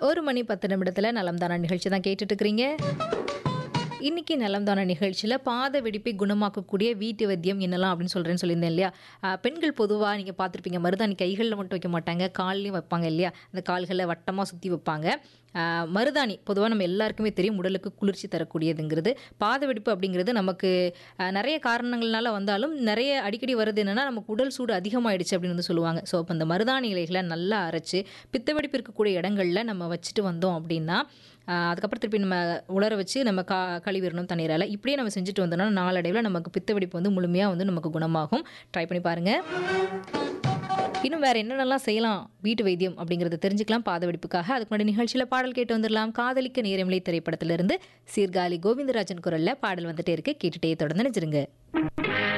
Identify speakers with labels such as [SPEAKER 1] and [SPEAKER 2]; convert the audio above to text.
[SPEAKER 1] ஒரு மணி பத்து நிமிடத்தில் நலம்தானா நிகழ்ச்சி தான் கேட்டுட்டு இருக்கிறீங்க இன்னைக்கு நலம்தான நிகழ்ச்சியில் பாத வெடிப்பை குணமாக்கக்கூடிய வீட்டு வைத்தியம் என்னலாம் அப்படின்னு சொல்கிறேன்னு சொல்லியிருந்தேன் இல்லையா ஆஹ் பெண்கள் பொதுவாக நீங்கள் பார்த்துருப்பீங்க மருதாணி கைகளில் மட்டும் வைக்க மாட்டாங்க கால்லையும் வைப்பாங்க இல்லையா அந்த கால்களை வட்டமாக சுற்றி வைப்பாங்க ஆஹ் மருதாணி பொதுவாக நம்ம எல்லாருக்குமே தெரியும் உடலுக்கு குளிர்ச்சி தரக்கூடியதுங்கிறது பாத வெடிப்பு அப்படிங்கிறது நமக்கு ஆஹ் நிறைய காரணங்கள்னால வந்தாலும் நிறைய அடிக்கடி வருது என்னென்னா நமக்கு உடல் சூடு அதிகமாயிடுச்சு அப்படின்னு வந்து சொல்லுவாங்க ஸோ அப்போ அந்த மருதாணி இலைகளை நல்லா அரைச்சு பித்த வெடிப்பு இருக்கக்கூடிய இடங்களில் நம்ம வச்சுட்டு வந்தோம் அப்படின்னா ஆஹ் அதுக்கப்புறம் திருப்பி நம்ம உலர வச்சு நம்ம கா கழுவிடணும் தண்ணீரால் இப்படியே நம்ம செஞ்சுட்டு வந்தோம்னா நாளடைவில் நமக்கு பித்த வெடிப்பு வந்து முழுமையாக வந்து நமக்கு குணமாகும் ட்ரை பண்ணி பாருங்கள் இன்னும் வேறு என்னென்னலாம் செய்யலாம் வீட்டு வைத்தியம் அப்படிங்கிறத தெரிஞ்சுக்கலாம் பாத வெடிப்புக்காக அதுக்கு முன்னாடி நிகழ்ச்சியில் பாடல் கேட்டு வந்துடலாம் காதலிக்க நேரமில்லை திரைப்படத்திலிருந்து சீர்காழி கோவிந்தராஜன் குரலில் பாடல் வந்துட்டே இருக்கு கேட்டுட்டே தொடர்ந்து நினைச்சிருங்க